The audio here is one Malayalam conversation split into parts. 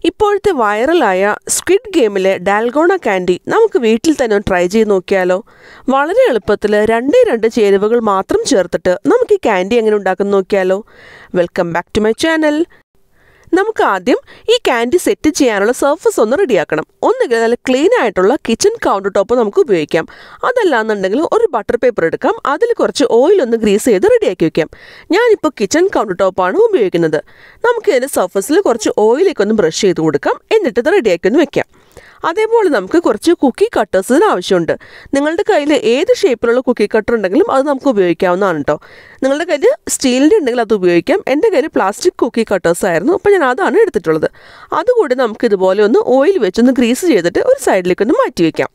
ഇപ്പോഴത്തെ വൈറലായ സ്ക്വിഡ് ഗെയിമിലെ ഡാൽഗോണ കാൻഡി നമുക്ക് വീട്ടിൽ തന്നെ ഒന്ന് ട്രൈ ചെയ്ത് നോക്കിയാലോ വളരെ എളുപ്പത്തിൽ രണ്ടേ രണ്ട് ചേരുവകൾ മാത്രം ചേർത്തിട്ട് നമുക്ക് ഈ കാൻഡി എങ്ങനെ ഉണ്ടാക്കുന്ന നോക്കിയാലോ welcome back to my channel നമുക്ക് ആദ്യം ഈ കാൻഡി സെറ്റ് ചെയ്യാനുള്ള സർഫസ് ഒന്ന് റെഡിയാക്കണം ഒന്നുകിൽ നല്ല ക്ലീൻ ആയിട്ടുള്ള കിച്ചൺ കൗണ്ടർ ടോപ്പ് നമുക്ക് ഉപയോഗിക്കാം അതല്ലാന്നുണ്ടെങ്കിൽ ഒരു ബട്ടർ പേപ്പർ എടുക്കാം അതിൽ കുറച്ച് ഓയിൽ ഒന്ന് ഗ്രീസ് ചെയ്ത് റെഡിയാക്കി വെക്കാം ഞാനിപ്പോൾ കിച്ചൺ കൗണ്ടർ ടോപ്പാണ് ഉപയോഗിക്കുന്നത് നമുക്ക് ഇതിൻ്റെ സർഫസിൽ കുറച്ച് ഓയിലേക്ക് ഒന്ന് ബ്രഷ് ചെയ്ത് കൊടുക്കാം എന്നിട്ട് ഇത് റെഡിയാക്കി ഒന്ന് വെക്കാം അതേപോലെ നമുക്ക് കുറച്ച് കുക്കി കട്ടേഴ്സിന് ആവശ്യമുണ്ട് നിങ്ങളുടെ കയ്യിൽ ഏത് ഷേപ്പിലുള്ള കുക്കി കട്ടർ ഉണ്ടെങ്കിലും അത് നമുക്ക് ഉപയോഗിക്കാവുന്നതാണ് കേട്ടോ നിങ്ങളുടെ കയ്യിൽ സ്റ്റീലിൻ്റെ ഉണ്ടെങ്കിൽ അത് ഉപയോഗിക്കാം എൻ്റെ കയ്യിൽ പ്ലാസ്റ്റിക് കുക്കി കട്ടേഴ്സ് ആയിരുന്നു അപ്പോൾ ഞാൻ അതാണ് എടുത്തിട്ടുള്ളത് അതുകൂടി നമുക്ക് ഇതുപോലെ ഒന്ന് ഓയിൽ വെച്ചൊന്ന് ഗ്രീസ് ചെയ്തിട്ട് ഒരു സൈഡിലേക്ക് ഒന്ന് മാറ്റി വയ്ക്കാം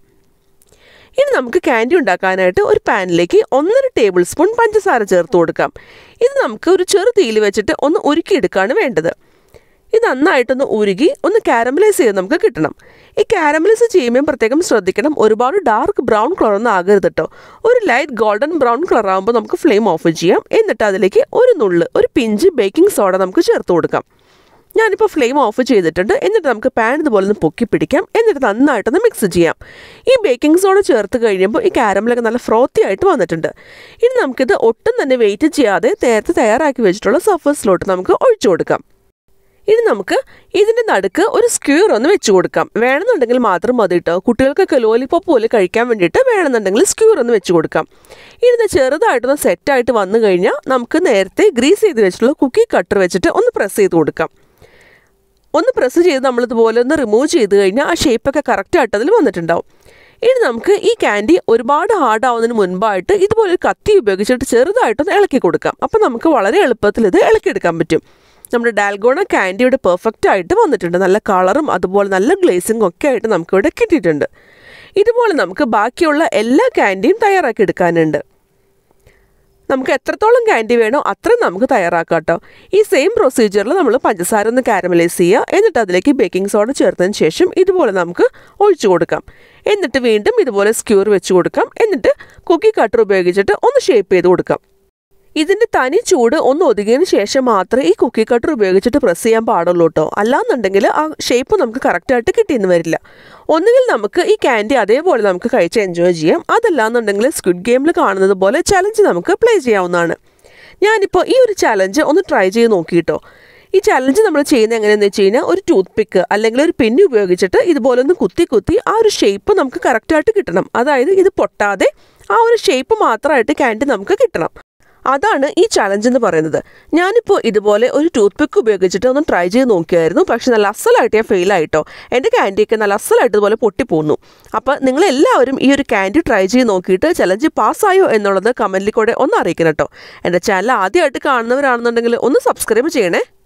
ഇനി നമുക്ക് ക്യാൻഡി ഉണ്ടാക്കാനായിട്ട് ഒരു പാനിലേക്ക് ഒന്നര ടേബിൾ സ്പൂൺ പഞ്ചസാര ചേർത്ത് കൊടുക്കാം ഇത് നമുക്ക് ഒരു ചെറു തീയിൽ വെച്ചിട്ട് ഒന്ന് ഉരുക്കിയെടുക്കുകയാണ് വേണ്ടത് ഇത് നന്നായിട്ടൊന്ന് ഉരുകി ഒന്ന് കാരമലൈസ് ചെയ്ത് നമുക്ക് കിട്ടണം ഈ കാരമലൈസ് ചെയ്യുമ്പോൾ പ്രത്യേകം ശ്രദ്ധിക്കണം ഒരുപാട് ഡാർക്ക് ബ്രൗൺ കളർ ഒന്നും ആകരുത് കേട്ടോ ഒരു ലൈറ്റ് ഗോൾഡൻ ബ്രൗൺ കളർ ആകുമ്പോൾ നമുക്ക് ഫ്ലെയിം ഓഫ് ചെയ്യാം എന്നിട്ട് അതിലേക്ക് ഒരു നുള്ള് ഒരു പിഞ്ച് ബേക്കിംഗ് സോഡ നമുക്ക് ചേർത്ത് കൊടുക്കാം ഞാനിപ്പോൾ ഫ്ലെയിം ഓഫ് ചെയ്തിട്ടുണ്ട് എന്നിട്ട് നമുക്ക് പാൻ ഇതുപോലെ ഒന്ന് പൊക്കി പിടിക്കാം എന്നിട്ട് നന്നായിട്ടൊന്ന് മിക്സ് ചെയ്യാം ഈ ബേക്കിംഗ് സോഡ ചേർത്ത് കഴിയുമ്പോൾ ഈ കാരമലൊക്കെ നല്ല ഫ്രോത്തി ആയിട്ട് വന്നിട്ടുണ്ട് ഇനി നമുക്കിത് ഒട്ടും തന്നെ വെയിറ്റ് ചെയ്യാതെ നേരത്തെ തയ്യാറാക്കി വെച്ചിട്ടുള്ള സർഫസിലോട്ട് നമുക്ക് ഒഴിച്ചു കൊടുക്കാം ഇനി നമുക്ക് ഇതിൻ്റെ നടുക്ക് ഒരു സ്ക്യൂർ ഒന്ന് വെച്ച് കൊടുക്കാം വേണമെന്നുണ്ടെങ്കിൽ മാത്രം മതി കേട്ടോ കുട്ടികൾക്കൊക്കെ ലോലിപ്പോപ്പ് പോലെ കഴിക്കാൻ വേണ്ടിയിട്ട് വേണമെന്നുണ്ടെങ്കിൽ സ്ക്യൂർ ഒന്ന് വെച്ച് കൊടുക്കാം ഇനി ഇത് ചെറുതായിട്ടൊന്ന് സെറ്റായിട്ട് വന്നു കഴിഞ്ഞാൽ നമുക്ക് നേരത്തെ ഗ്രീസ് ചെയ്ത് വെച്ചിട്ടുള്ള കുക്കി കട്ടർ വെച്ചിട്ട് ഒന്ന് പ്രസ് ചെയ്ത് കൊടുക്കാം ഒന്ന് പ്രസ് ചെയ്ത് നമ്മളിതുപോലെ ഒന്ന് റിമൂവ് ചെയ്ത് കഴിഞ്ഞാൽ ആ ഷേപ്പൊക്കെ കറക്റ്റായിട്ട് അതിൽ വന്നിട്ടുണ്ടാവും ഇനി നമുക്ക് ഈ ക്യാൻഡി ഒരുപാട് ഹാർഡ് ആവുന്നതിന് മുൻപായിട്ട് ഇതുപോലെ ഒരു കത്തി ഉപയോഗിച്ചിട്ട് ചെറുതായിട്ടൊന്ന് ഇളക്കി കൊടുക്കാം അപ്പോൾ നമുക്ക് വളരെ എളുപ്പത്തിൽ ഇത് ഇളക്കിയെടുക്കാൻ പറ്റും നമ്മുടെ ഡാൽഗോണ ക്യാൻഡി ഇവിടെ പെർഫെക്റ്റ് ആയിട്ട് വന്നിട്ടുണ്ട് നല്ല കളറും അതുപോലെ നല്ല ഗ്ലേസിങ്ങും ഒക്കെ ആയിട്ട് നമുക്കിവിടെ കിട്ടിയിട്ടുണ്ട് ഇതുപോലെ നമുക്ക് ബാക്കിയുള്ള എല്ലാ ക്യാൻഡിയും തയ്യാറാക്കി എടുക്കാനുണ്ട് നമുക്ക് എത്രത്തോളം ക്യാൻഡി വേണോ അത്രയും നമുക്ക് തയ്യാറാക്കാം കേട്ടോ ഈ സെയിം പ്രൊസീജിയറിൽ നമ്മൾ പഞ്ചസാര ഒന്ന് കാരമലൈസ് ചെയ്യുക എന്നിട്ട് അതിലേക്ക് ബേക്കിംഗ് സോഡ ചേർത്തതിന് ശേഷം ഇതുപോലെ നമുക്ക് ഒഴിച്ചു കൊടുക്കാം എന്നിട്ട് വീണ്ടും ഇതുപോലെ സ്ക്യൂർ വെച്ച് കൊടുക്കാം എന്നിട്ട് കുക്കി കട്ടർ ഉപയോഗിച്ചിട്ട് ഒന്ന് ഷേപ്പ് ചെയ്ത് കൊടുക്കാം ഇതിൻ്റെ തനി ചൂട് ഒന്ന് ഒതുങ്ങിയതിന് ശേഷം മാത്രമേ ഈ കുക്കി കട്ടർ ഉപയോഗിച്ചിട്ട് പ്രസ് ചെയ്യാൻ പാടുള്ളൂ കേട്ടോ അല്ലാന്നുണ്ടെങ്കിൽ ആ ഷേപ്പ് നമുക്ക് കറക്റ്റായിട്ട് കിട്ടിയെന്ന് വരില്ല ഒന്നുകിൽ നമുക്ക് ഈ ക്യാൻഡി അതേപോലെ നമുക്ക് കഴിച്ച് എൻജോയ് ചെയ്യാം അതല്ലാന്നുണ്ടെങ്കിൽ സ്ക്വിഡ് ഗെയിമിൽ കാണുന്നത് പോലെ ചലഞ്ച് നമുക്ക് പ്ലേ ചെയ്യാവുന്നതാണ് ഞാനിപ്പോൾ ഈ ഒരു ചലഞ്ച് ഒന്ന് ട്രൈ ചെയ്ത് നോക്കിയിട്ടോ ഈ ചലഞ്ച് നമ്മൾ ചെയ്യുന്നത് എങ്ങനെയാണെന്ന് വെച്ച് കഴിഞ്ഞാൽ ഒരു ടൂത്ത് പിക്ക് അല്ലെങ്കിൽ ഒരു പെന്നി ഉപയോഗിച്ചിട്ട് ഇതുപോലെ ഒന്ന് കുത്തി കുത്തി ആ ഒരു ഷേപ്പ് നമുക്ക് കറക്റ്റായിട്ട് കിട്ടണം അതായത് ഇത് പൊട്ടാതെ ആ ഒരു ഷേപ്പ് മാത്രമായിട്ട് ക്യാൻഡി നമുക്ക് കിട്ടണം അതാണ് ഈ ചലഞ്ച് എന്ന് പറയുന്നത് ഞാനിപ്പോൾ ഇതുപോലെ ഒരു ടൂത്ത് പിക്ക് ഉപയോഗിച്ചിട്ട് ഒന്ന് ട്രൈ ചെയ്ത് നോക്കിയായിരുന്നു പക്ഷെ നല്ല അസലായിട്ട് ഞാൻ ഫെയിൽ ആയിട്ടോ എൻ്റെ ക്യാൻഡിയൊക്കെ നല്ല അസലായിട്ട് ഇതുപോലെ പൊട്ടിപ്പോന്നു അപ്പോൾ നിങ്ങളെല്ലാവരും ഈ ഒരു ക്യാൻഡി ട്രൈ ചെയ്ത് നോക്കിയിട്ട് ചലഞ്ച് പാസ്സായോ എന്നുള്ളത് കമൻറ്റിൽ കൂടെ ഒന്ന് അറിയിക്കണം കേട്ടോ എൻ്റെ ചാനൽ ആദ്യമായിട്ട് കാണുന്നവരാണെന്നുണ്ടെങ്കിൽ ഒന്ന് സബ്സ്ക്രൈബ് ചെയ്യണേ